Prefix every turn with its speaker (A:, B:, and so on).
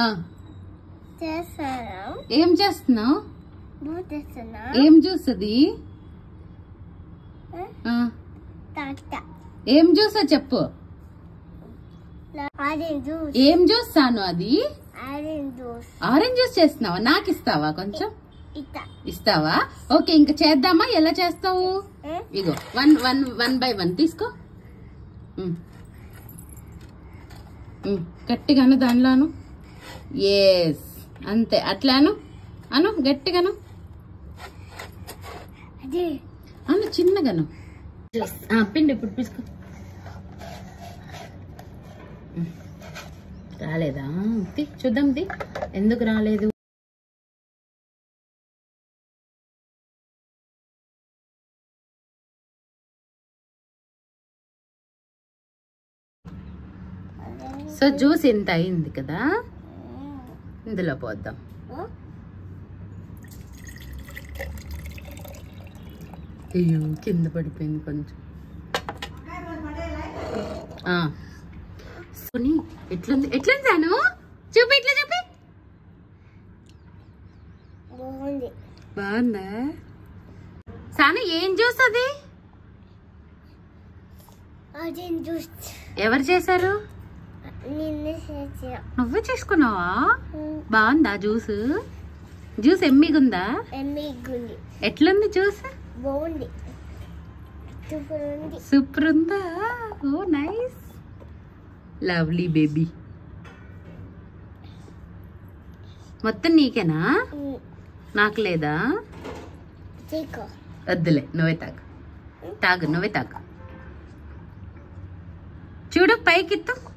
A: ఆ,
B: చేస్తాను
A: ఏం చేస్తున్నావు
B: నువ్వు చేస్తున్నా
A: ఏం జ్యూస్ అది ఆ,
B: తాత
A: ఏం జ్యూస్ చెప్పు
B: ఆరెంజ్ జ్యూస్
A: ఏం జ్యూస్ సాను అది
B: ఆరెంజ్ జ్యూస్
A: ఆరెంజ్ జ్యూస్ చేస్తున్నావా నాకు ఇస్తావా కొంచెం
B: ఇత
A: ఇస్తావా ఓకే ఇంకా చేద్దామా ఎలా చేస్తావు ఇగో one one one by one తీసుకో ఉమ్. ఉమ్, గట్టిగాను దానిలోను ఎస్ అంతే అట్లాను అను గట్టిగాను
B: అదే
A: అను చిన్నగాను ఆ, పిండి ఇప్పుడు తీసుకో ఉమ్. రాలేదా తీ, చూద్దాం ది ఎందుకు రాలేదు సో జ్యూస్ ఇంత అయింది కదా ఇందులో పోద్దాం అయ్యో కింద పడిపోయింది కొంచెం ఆ. సోని ఎట్లుంది ఎట్లుంది సాను చూపి ఇట్లా చూపి
B: బాగుంది
A: బాగుందా సాను ఏం జ్యూస్ అది
B: ఆరెంజ్ జ్యూస్
A: ఎవరు చేశారు
B: నిన్న చేసిన
A: నువ్వే చేసుకున్నావా బాగుందా జ్యూస్ జ్యూస్ ఎమ్మిగుందా
B: ఎమ్మిగుంది
A: ఎట్లుంది జ్యూస్
B: బాగుంది సూపర్ ఉంది
A: సూపర్ ఉందా ఓ నైస్ లవ్లీ బేబీ మొత్తం నీకేనా నాకు లేదా
B: తీకో
A: వద్దులే నువ్వే తాగు తాగు నువ్వే తాగు చూడు పైకి ఎత్తు